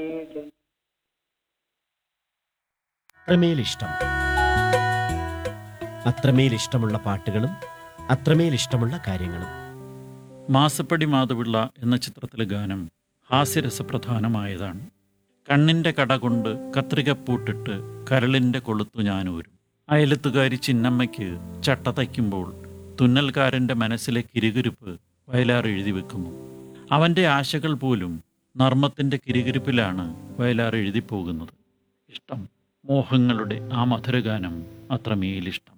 അത്രമേൽ ഇഷ്ടം അത്രമേൽ ഇഷ്ടമുള്ള പാട്ടുകളും അത്രമേൽ ഇഷ്ടമുള്ള കാര്യങ്ങളും മാസപ്പടി മാധവിള്ള എന്ന ചിത്രത്തിലെ ഗാനം ഹാസ്യരസപ്രധാനമായതാണ് കണ്ണിൻ്റെ കട കൊണ്ട് കത്രികപ്പൂട്ടിട്ട് കരളിൻ്റെ കൊളുത്തു ഞാനൂരും അയലത്തുകാരി ചിന്നമ്മയ്ക്ക് ചട്ട തയ്ക്കുമ്പോൾ തുന്നൽക്കാരൻ്റെ മനസ്സിലെ കിരുകിരുപ്പ് വയലാർ എഴുതി വെക്കുന്നു അവൻ്റെ ആശകൾ പോലും നർമ്മത്തിൻ്റെ കിരുകിരുപ്പിലാണ് വയലാർ എഴുതിപ്പോകുന്നത് ഇഷ്ടം മോഹങ്ങളുടെ ആ മധുരഗാനം അത്രമേലിഷ്ടം